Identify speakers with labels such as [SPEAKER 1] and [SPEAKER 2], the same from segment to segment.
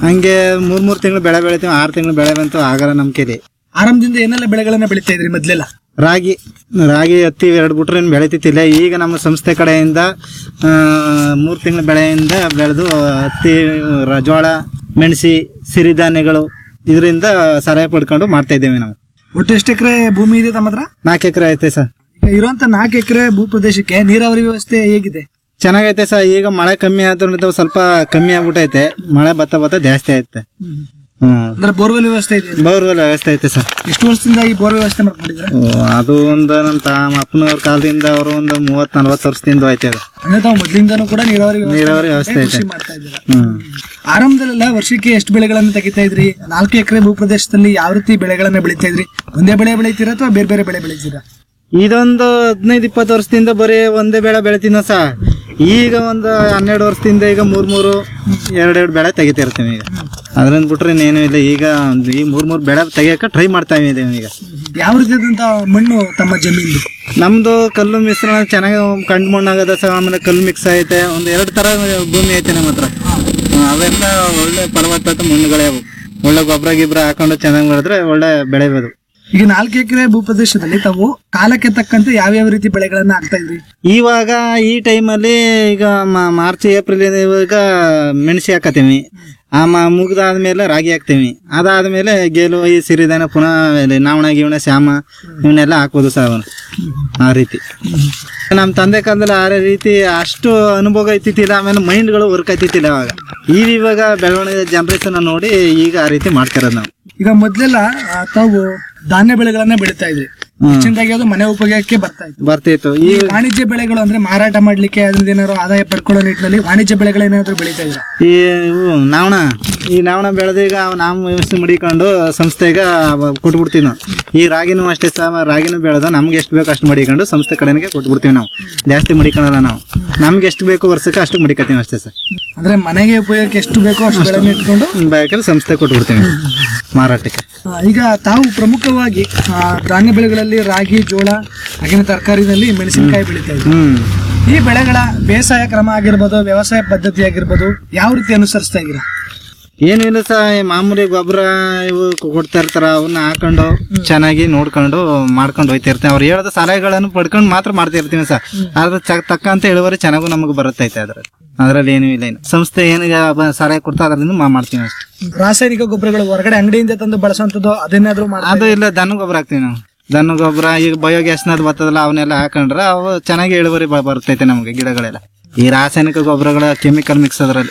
[SPEAKER 1] ಹಂಗೆ ಮೂರ್ ಮೂರ್ ತಿಂಗಳು ಬೆಳೆ ಬೆಳಿತೀವಿ ಆರು ತಿಂಗಳು ಬೆಳೆ ಬಂತು ಆಗಲ್ಲ ನಮ್ ಕೈಲಿ
[SPEAKER 2] ಆರಂಭದಿಂದ ಏನೆಲ್ಲ ಬೆಳೆಗಳನ್ನ ಬೆಳಿತಾ ಇದ್ರಿ ಮೊದ್ಲೆಲ್ಲ
[SPEAKER 1] ರಾಗಿ ರಾಗಿ ಹತ್ತಿ ಎರಡು ಬಿಟ್ರೆ ಏನು ಬೆಳಿತಿತ್ತಿಲ್ಲ ಈಗ ನಮ್ಮ ಸಂಸ್ಥೆ ಕಡೆಯಿಂದ ಆ, ಮೂರು ತಿಂಗಳ ಬೆಳೆಯಿಂದ ಬೆಳೆದು ಹತ್ತಿ ರ- ಜೋಳ ಮೆಣಸಿ ಸಿರಿಧಾನ್ಯಗಳು ಇದರಿಂದ ಸಹಾಯ ಪಡ್ಕೊಂಡು ಮಾಡ್ತಾ ಇದ್ದೇವೆ ನಾವು
[SPEAKER 2] ಒಟ್ಟು ಎಷ್ಟು ಎಕರೆ ಭೂಮಿ ಇದೆ ತಮ್ಮ ಹತ್ರ
[SPEAKER 1] ನಾಲ್ಕು ಎಕರೆ ಐತೆ ಸರ್
[SPEAKER 2] ಈಗ ಇರುವಂತ ನಾಲ್ಕು ಎಕರೆ ಭೂ ಪ್ರದೇಶಕ್ಕೆ ನೀರಾವರಿ ವ್ಯವಸ್ಥೆ ಹೇಗಿದೆ
[SPEAKER 1] ಚೆನ್ನಾಗೈತೆ ಸರ್ ಈಗ ಮಳೆ ಕಮ್ಮಿ ಆದ್ರಿಂದ ಸ್ವಲ್ಪ ಕಮ್ಮಿ ಆಗ್ಬಿಟ್ಟೈತೆ ಮಳೆ ಬತ್ತ ಬತ್ತ ಜಾಸ್ತಿ ಐತೆ ಹ್ಮ್
[SPEAKER 2] ಅಂದ್ರೆ ಬೋರ್ವೆಲ್ ವ್ಯವಸ್ಥೆ ಇದೆ
[SPEAKER 1] ಬೋರ್ವೆಲ್ ವ್ಯವಸ್ಥೆ ಐತೆ ಸರ್
[SPEAKER 2] ಎಷ್ಟು ವರ್ಷದಿಂದ ಈ ಬೋರ್ ವ್ಯವಸ್ಥೆ ಮಾಡ್ಕೊಂಡಿದ್ರೆ
[SPEAKER 1] ಓ, ಅದು ಒಂದು ನಮ್ಮ ತಾ ಅಪ್ಪನವ್ರ ಕಾಲದಿಂದ ಅವರು ಒಂದು ಮೂವತ್ ನಲ್ವತ್ತು ವರ್ಷದಿಂದ ಐತೆ ಅದು
[SPEAKER 2] ಅಂದ್ರೆ ತಾವು ಮೊದ್ಲಿಂದಾನು ಕೂಡ ನೀರಾವರಿ ವ್ಯವಸ್ಥೆ
[SPEAKER 1] ನೀರಾವರಿ ವ್ಯವಸ್ಥೆ ಐತೆ
[SPEAKER 2] ಕೃಷಿ ಮಾಡ್ತಾ ಇದ್ದೀರಾ
[SPEAKER 1] ಹ್ಮ್
[SPEAKER 2] ಆರಂಭದಲ್ಲೆಲ್ಲ ವರ್ಷಕ್ಕೆ ಎಷ್ಟು ಬೆಳೆಗಳನ್ನ ತೆಗಿತಾ ಇದ್ರಿ ನಾಲ್ಕು ಎಕರೆ ಭೂ ಪ್ರದೇಶದಲ್ಲಿ ಯಾವ ರೀತಿ ಬೆಳೆಗಳನ್ನ ಬೆಳಿತಾ ಇದ್ರಿ ಒಂದೇ ಬೆಳೆ ಬೆಳಿತೀರಾ ಅಥವಾ ಬೇರೆ ಬೇರೆ ಬೆಳೆ ಬೆಳಿತೀರಾ
[SPEAKER 1] ಇದೊಂದು ಹದಿನೈದು ಇಪ್ಪತ್ತು ವರ್ಷದಿಂದ ಬರೀ ಒಂದೇ ಬೆಳೆ ಬೆಳಿತೀನ ಸಾ ಈಗ ಒಂದು ಹನ್ನೆರಡು ವರ್ಷದಿಂದ ಈಗ ಮೂರ್ ಮೂರು ಎರಡೆರಡು ಬೆಳೆ ತೆಗಿತಿರ್ತೀವಿ ಈಗ ಅದ್ರಿಂದ ಬಿಟ್ರೆ ಇನ್ನೇನು ಇಲ್ಲ ಈಗ ಒಂದು ಈ ಮೂರ್ ಮೂರು ಬೆಳೆ ತೆಗಿಯಕ್ಕೆ ಟ್ರೈ ಮಾಡ್ತಾ ಇದ್ದೀವಿ ಈಗ
[SPEAKER 2] ಯಾವ ರೀತಿಯಾದಂತ ಮಣ್ಣು ತಮ್ಮ ಜಮೀನು
[SPEAKER 1] ನಮ್ದು ಕಲ್ಲು ಮಿಶ್ರಣ ಚೆನ್ನಾಗಿ ಕಂಡು ಮಣ್ಣಾಗದ ಸಹ ಆಮೇಲೆ ಕಲ್ಲು ಮಿಕ್ಸ್ ಐತೆ ಒಂದು ಎರಡು ತರ ಭೂಮಿ ಐತೆ ನಮ್ಮ ಹತ್ರ ಹ್ಮ್, ಅವೆಲ್ಲ ಒಳ್ಳೆ ಫಲವತ್ತತೆ ಮಣ್ಣುಗಳೇ ಅವು ಒಳ್ಳೆ ಗೊಬ್ಬರ ಗಿಬ್ಬರ ಹಾಕೊಂಡು ಚೆನ್ನಾಗಿ ಮಾಡಿದ್ರೆ ಒಳ್ಳೆ ಬೆಳೆಬೋದು
[SPEAKER 2] ಈಗ ನಾಲ್ಕು ಎಕರೆ ಭೂ ಪ್ರದೇಶದಲ್ಲಿ ತಾವು ಕಾಲಕ್ಕೆ ತಕ್ಕಂತೆ ಯಾವ್ಯಾವ ರೀತಿ ಬೆಳೆಗಳನ್ನ ಹಾಕ್ತಾ ಇದ್ರಿ
[SPEAKER 1] ಇವಾಗ ಈ ಟೈಮಲ್ಲಿ ಈಗ ಮ- ಮಾರ್ಚ್ ಏಪ್ರಿಲ್ ಇವಾಗ ಮೆಣಸಿ ಹಾಕತ್ತೀವಿ ಆ ಮ- ಮುಗ್ದಾದ್ಮೇಲೆ ರಾಗಿ ಹಾಕ್ತೀವಿ ಅದಾದ್ಮೇಲೆ ಗೇಲು ಈ ಸಿರಿಧಾನ ಪುನಃ ಇಲ್ಲಿ ನಾವಣ ಗೀವಣ ಶ್ಯಾಮ ಇವನ್ನೆಲ್ಲ ಹಾಕ್ಬೋದು ಸರ್ ಅವನು ಆ ರೀತಿ ನಮ್ಮ ತಂದೆ ಕಾಲದಲ್ಲಿ ಆ ರೀತಿ ಅಷ್ಟು ಅನುಭವ ಐತಿತ್ತಿಲ್ಲ ಆಮೇಲೆ ಮೈಂಡ್ಗಳು ವರ್ಕ್ ಐತಿತ್ತಿಲ್ಲ ಅವಾಗ ಈಗ ಇವಾಗ ಬೆಳವಣಿಗೆ ಜನರೇಷನ್ ನೋಡಿ ಈಗ ಆ ರೀತಿ ಮಾಡ್ತಿರೋದು ನಾವು
[SPEAKER 2] ಈಗ ಮೊದ್ಲೆಲ್ಲ ಆ, ತಾವು ಧಾನ್ಯ ಬೆಳೆಗಳನ್ನ ಬೆಳಿತಾ ಇದ್ರಿ ಹೆಚ್ಚಿನದಾಗಿ ಅದು ಮನೆ ಉಪಯೋಗಕ್ಕೆ ಬರ್ತಾ ಇತ್ತು
[SPEAKER 1] ಬರ್ತಿತ್ತು
[SPEAKER 2] ಈ
[SPEAKER 1] ಈ
[SPEAKER 2] ವಾಣಿಜ್ಯ ಬೆಳೆಗಳು ಅಂದ್ರೆ ಮಾರಾಟ ಮಾಡ್ಲಿಕ್ಕೆ ಅದ್ರಿಂದ ಏನಾದ್ರು ಆದಾಯ ಪಡ್ಕೊಳ್ಳೋ ನಿಟ್ಟಿನಲ್ಲಿ ವಾಣಿಜ್ಯ ಬೆಳೆಗಳೇನಾದ್ರು ಬೆಳಿತಾ ಇದ್ರ
[SPEAKER 1] ಈ ಇವು ನಾವಣ ಈ ನಾವಣ ಬೆಳೆದೀಗ ನಾವು ವ್ಯವಸ್ಥೆ ಮಡಿಕೊಂಡು ಸಂಸ್ಥೆಗೆ ಕೊಟ್ಬಿಡ್ತೀವಿ ನಾವು ಈ ರಾಗಿನೂ ಅಷ್ಟೇ ಸಹ ರಾಗಿನೂ ಬೆಳೆದ ನಮ್ಗೆ ಎಷ್ಟು ಬೇಕು ಅಷ್ಟು ಮಡಿಕೊಂಡು ಸಂಸ್ಥೆ ಕಡೆಗೆ ಕೊಟ್ಬಿಡ್ತೀವಿ ನಾವು ಜಾಸ್ತಿ ಮಡಿಕೊಳ್ಳಲ್ಲ ನಾವು ನಮ್ಗೆ ಎಷ್ಟು ಬೇಕು ವರ್ಷಕ್ಕೆ ಅಷ್ಟು ಮಡಿಕತ್ತೀವಿ ಅಷ್ಟೇ ಸರ್
[SPEAKER 2] ಅಂದ್ರೆ ಮನೆಗೆ ಉಪಯೋಗಕ್ಕೆ ಎಷ್ಟು ಬೇಕೋ ಅಷ್ಟು ಬೆಳೆನ ಇಟ್ಕೊಂಡು
[SPEAKER 1] ಬೇಕಾದ್ರೆ ಸಂಸ್ಥೆ ಕೊಟ್ಬಿಡ್ತೀವಿ ಮಾರಾಟಕ್ಕೆ
[SPEAKER 2] ಆ, ಈಗ ತಾವು ಪ್ರಮುಖವಾಗಿ ಆ, ಧಾನ್ಯ ಬೆಳೆಗಳಲ್ಲಿ ರಾಗಿ ಜೋಳ ಹಾಗೆ ತರಕಾರಿನಲ್ಲಿ ಮೆಣಸಿನಕಾಯಿ ಬೆಳಿತಾ ಇದ್ರು
[SPEAKER 1] ಹ್ಮ್
[SPEAKER 2] ಈ ಬೆಳೆಗಳ ಬೇಸಾಯ ಕ್ರಮ ಆಗಿರ್ಬೋದು ವ್ಯವಸಾಯ ಪದ್ಧತಿ ಆಗಿರ್ಬೋದು ಯಾವ ರೀತಿ ಅನುಸರಿಸ್ತಾ ಇದ್ದೀರಾ
[SPEAKER 1] ಏನು ಇಲ್ಲ ಸಹ ಮಾಮೂಲಿ ಗೊಬ್ಬರ ಇವು ಕೊಡ್ತಾ ಇರ್ತಾರ ಅವನ್ನ ಹಾಕೊಂಡು ಚೆನ್ನಾಗಿ ನೋಡ್ಕೊಂಡು ಮಾಡ್ಕೊಂಡು ಹೋಯ್ತಾ ಇರ್ತೀವಿ ಅವ್ರು ಹೇಳೋದು ಸಲಹೆಗಳನ್ನು ಪಡ್ಕೊಂಡು ಮಾತ್ರ ಮಾಡ್ತಾ ಇರ್ತೀವಿ ಸರ್ ಅದ್ರ ಚ- ತಕ್ಕಂತ ಇಳುವರಿ ಚೆನ್ನಾಗೂ ನಮಗೆ ಬರುತ್ತೈತೆ ಅದ್ರಲ್ಲಿ ಅದ್ರಲ್ಲಿ ಏನೂ ಇಲ್ಲ ಏನು ಸಂಸ್ಥೆ ಏನು ಬ- ಸಲಹೆ ಕೊಡ್ತಾ ಅದರಿಂದ ಮಾ- ಮಾಡ್ತೀವಿ ಅಷ್ಟೇ
[SPEAKER 2] ರಾಸಾಯನಿಕ ಗೊಬ್ಬರಗಳು ಹೊರಗಡೆ ಅಂಗಡಿಯಿಂದ ತಂದು ಬಳಸುವಂತದ್ದು ಅದನ್ನೇನಾದ್ರೂ ಮಾಡ
[SPEAKER 1] ಅದು ಇಲ್ಲ ದನ ಗೊಬ್ಬರ ಹಾಕ್ತೀವಿ ನಾವು ದನ ಗೊಬ್ಬರ ಈಗ ಬಯೋಗ್ಯಾಸ್ನದ್ ಬರ್ತದಲ್ಲ ಅವನ್ನೆಲ್ಲ ಹಾಕೊಂಡ್ರೆ ಅವು ಚೆನ್ನಾಗಿ ಇಳುವರಿ ಬ- ಬರ್ತೈತೆ ನಮಗೆ ಗಿಡಗಳೆಲ್ಲ ಈ ರಾಸಾಯನಿಕ ಗೊಬ್ಬರಗಳ ಕೆಮಿಕಲ್ ಮಿಕ್ಸ್ ಅದರಲ್ಲಿ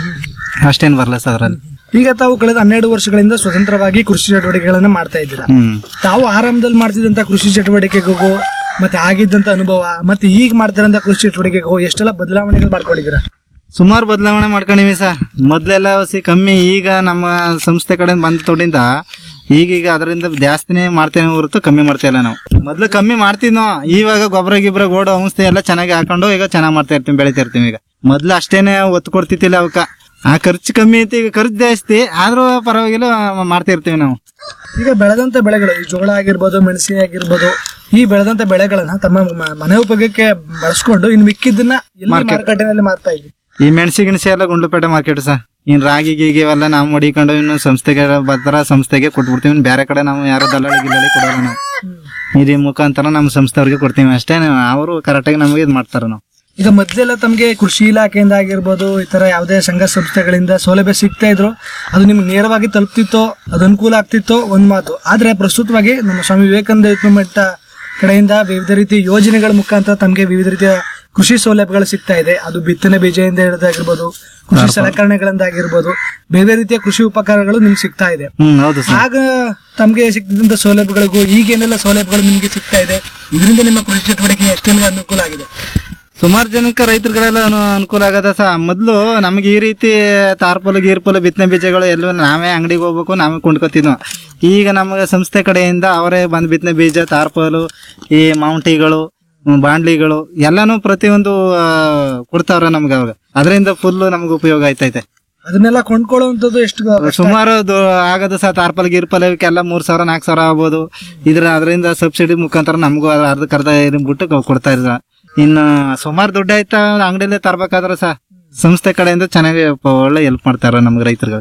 [SPEAKER 1] ಅಷ್ಟೇನು ಬರಲ್ಲ ಸರ್ ಅದ್ರಲ್ಲಿ
[SPEAKER 2] ಈಗ ತಾವು ಕಳೆದ ಹನ್ನೆರಡು ವರ್ಷಗಳಿಂದ ಸ್ವತಂತ್ರವಾಗಿ ಕೃಷಿ ಚಟುವಟಿಕೆಗಳನ್ನ ಮಾಡ್ತಾ ಇದ್ದೀರಾ
[SPEAKER 1] ಹ್ಮ್
[SPEAKER 2] ತಾವು ಆರಂಭದಲ್ಲಿ ಮಾಡ್ತಿದ್ದಂತ ಕೃಷಿ ಚಟುವಟಿಕೆಗೂ ಮತ್ತೆ ಆಗಿದ್ದಂತ ಅನುಭವ ಮತ್ತೆ ಈಗ ಮಾಡ್ತಿರೋಂತ ಕೃಷಿ ಚಟುವಟಿಕೆಗೂ ಎಷ್ಟೆಲ್ಲ ಬದಲಾವಣೆಗಳು ಮಾಡ್ಕೊಂಡಿದ್ದೀರಾ
[SPEAKER 1] ಸುಮಾರು ಬದಲಾವಣೆ ಮಾಡ್ಕೊಂಡಿವಿ ಸರ್ ಮೊದ್ಲೆಲ್ಲ ಸಿ ಕಮ್ಮಿ ಈಗ ನಮ್ಮ ಸಂಸ್ಥೆ ಕಡೆ ಬಂದ ತೊಡಿಂದ ಈಗೀಗ ಅದರಿಂದ ಜಾಸ್ತಿನೇ ಮಾಡ್ತೇವೆ ಹೊರತು ಕಮ್ಮಿ ಮಾಡ್ತಾ ಇಲ್ಲ ನಾವು ಮೊದ್ಲು ಕಮ್ಮಿ ಮಾಡ್ತಿದ್ನೋ ಇವಾಗ ಗೊಬ್ಬರ ಗಿಬ್ಬರ ಗೋಡು ಔಷಧಿ ಎಲ್ಲ ಚೆನ್ನಾಗಿ ಹಾಕೊಂಡು ಈಗ ಚೆನ್ನಾಗಿ ಮಾಡ್ತಾ ಇರ್ತೀವಿ ಬೆಳಿತಾ ಇರ್ತೀವಿ ಈಗ ಮೊದ್ಲು ಅಷ್ಟೇನೆ ಒತ್ತು ಕೊಡ್ತಿತ್ತಿಲ್ಲ ಅವಕ್ಕ ಆ ಖರ್ಚು ಕಮ್ಮಿ ಐತಿ ಈಗ ಖರ್ಚು ಜಾಸ್ತಿ ಆದ್ರೂ ಪರವಾಗಿಲ್ಲ ಮಾಡ್ತಾ ಇರ್ತೀವಿ ನಾವು
[SPEAKER 2] ಈಗ ಬೆಳೆದಂತ ಬೆಳೆಗಳು ಈ ಜೋಳ ಆಗಿರ್ಬೋದು ಮೆಣಸಿನ ಆಗಿರ್ಬೋದು ಈ ಬೆಳೆದಂತ ಬೆಳೆಗಳನ್ನ ತಮ್ಮ ಮ- ಮನೆ ಉಪಯೋಗಕ್ಕೆ ಬಳಸ್ಕೊಂಡು ಇನ್ ಮಿಕ್ಕಿದ್ದನ್ನ ಎಲ್ಲಿ ಮಾರುಕಟ್ಟೆನಲ್ಲಿ ಮಾರ್ತಾ ಇದ್ವಿ
[SPEAKER 1] ಈ ಮೆಣಸಿ ಗಿಣಸಿ ಎಲ್ಲ ಗುಂಡ್ಲುಪೇಟೆ ಮಾರ್ಕೆಟ್ ಸರ್ ಇನ್ ರಾಗಿ ಗೀಗಿ ಇವೆಲ್ಲ ನಾವು ಮಡಿಕೊಂಡು ಇನ್ನು ಸಂಸ್ಥೆಗೆ ಬರ್ತಾರ ಸಂಸ್ಥೆಗೆ ಕೊಟ್ಬಿಡ್ತೀವಿ ಇನ್ನು ಬೇರೆ ಕಡೆ ನಾವು ಯಾರೋ ದಲ್ಲಾಳಿ ಗಿಲ್ಲಾಳಿ ಕೊಡಲ್ಲ ನಾವು ಇದ್ರ ಮುಖಾಂತರ ನಮ್ಮ ಸಂಸ್ಥೆಯವ್ರಿಗೆ ಕೊಡ್ತೀವಿ ಅಷ್ಟೇ ಅವರು ಕರೆಕ್ಟಾಗಿ ನಮಗೆ ಇದು ಮಾಡ್ತಾರೆ ನಾವು
[SPEAKER 2] ಈಗ ಮೊದಲೆಲ್ಲ ತಮಗೆ ಕೃಷಿ ಇಲಾಖೆಯಿಂದ ಆಗಿರ್ಬೋದು ಈ ತರ ಯಾವುದೇ ಸಂಘ ಸಂಸ್ಥೆಗಳಿಂದ ಸೌಲಭ್ಯ ಸಿಗ್ತಾ ಇದ್ರು ಅದು ನಿಮ್ಗೆ ನೇರವಾಗಿ ತಲುಪ್ತಿತ್ತೋ ಅದು ಅನುಕೂಲ ಆಗ್ತಿತ್ತೋ ಒಂದ್ ಮಾತು ಆದ್ರೆ ಪ್ರಸ್ತುತವಾಗಿ ನಮ್ಮ ಸ್ವಾಮಿ ವಿವೇಕಾನಂದ ಮಟ್ಟ ಕಡೆಯಿಂದ ವಿವಿಧ ರೀತಿಯ ಯೋಜನೆಗಳ ಮುಖಾಂತರ ತಮಗೆ ವಿವಿಧ ರೀತಿಯ ಕೃಷಿ ಸೌಲಭ್ಯಗಳು ಸಿಗ್ತಾ ಇದೆ ಅದು ಬಿತ್ತನೆ ಬೀಜದಿಂದ ಹಿಡಿದಾಗಿರ್ಬೋದು ಕೃಷಿ ಸಲಕರಣೆಗಳಿಂದ ಆಗಿರ್ಬೋದು ಬೇರೆ ಬೇರೆ ರೀತಿಯ ಕೃಷಿ ಉಪಕರಣಗಳು ನಿಮ್ಗೆ ಸಿಗ್ತಾ ಇದೆ
[SPEAKER 1] ಹ್ಮ್ ಹೌದು ಸರ್
[SPEAKER 2] ಆಗ ತಮಗೆ ಸಿಕ್ತಿದ್ದಂತ ಸೌಲಭ್ಯಗಳಿಗೂ ಈಗೇನೆಲ್ಲ ಸೌಲಭ್ಯಗಳು ನಿಮ್ಗೆ ಸಿಗ್ತಾ ಇದೆ ಇದರಿಂದ ನಿಮ್ಮ ಕೃಷಿ ಚಟುವಟಿಕೆ ಎಷ್ಟೆಲ್ಲ ಅನುಕೂಲ ಆಗಿದೆ
[SPEAKER 1] ಸುಮಾರು ಜನಕ್ಕೆ ರೈತರುಗಳೆಲ್ಲ ಅನು- ಅನುಕೂಲ ಆಗದ ಸಹ ಮೊದ್ಲು ನಮ್ಗೆ ಈ ರೀತಿ ತಾರ್ಪಲು ಗೀರ್ಪಲು ಬಿತ್ತನೆ ಬೀಜಗಳು ಎಲ್ಲ ನಾವೇ ಅಂಗಡಿಗೆ ಹೋಗ್ಬೇಕು ನಾವೇ ಕೊಂಡ್ಕೊತಿದ್ವು ಈಗ ನಮಗೆ ಸಂಸ್ಥೆ ಕಡೆಯಿಂದ ಅವರೇ ಬಂದ್ ಬಿತ್ತನೆ ಬೀಜ ತಾರ್ಪಲು ಈ ಮೌಂಟಿಗಳು ಹ್ಮ್, ಬಾಂಡ್ಲಿಗಳು ಎಲ್ಲಾನು ಪ್ರತಿಯೊಂದು ಆ, ಕೊಡ್ತಾವ್ರೆ ನಮ್ಗೆ ಅವಾಗ ಅದರಿಂದ ಫುಲ್ ನಮ್ಗೆ ಉಪಯೋಗ ಆಯ್ತೈತೆ
[SPEAKER 2] ಅದನ್ನೆಲ್ಲ ಕೊಂಡ್ಕೊಳ್ಳುವಂಥದ್ದು ಎಷ್ಟು
[SPEAKER 1] ಸುಮಾರು ದು- ಆಗದು ಸಹ ತಾರ್ಪಲ್ ಗಿರ್ಪಲ್ ಇವಕ್ಕೆಲ್ಲ ಮೂರ್ ಸಾವಿರ ನಾಲ್ಕು ಸಾವಿರ ಆಗ್ಬೋದು ಇದ್ರ ಅದರಿಂದ ಸಬ್ಸಿಡಿ ಮುಖಾಂತರ ನಮಗೂ ಅರ್ಧಕ್ಕೆ ಅರ್ಧ ಬಿಟ್ಟು ಕೊ- ಕೊಡ್ತಾ ಇದ್ರ ಇನ್ನು ಸುಮಾರು ದುಡ್ಡು ಆಯ್ತಾ ಅಂಗಡಿಯಲ್ಲೇ ತರ್ಬೇಕಾದ್ರೆ ಸಹ ಸಂಸ್ಥೆ ಕಡೆಯಿಂದ ಚೆನ್ನಾಗಿ ಪ- ಒಳ್ಳೆ ಹೆಲ್ಪ್ ಮಾಡ್ತಾರ ನಮ್ಗೆ ರೈತರುಗಳು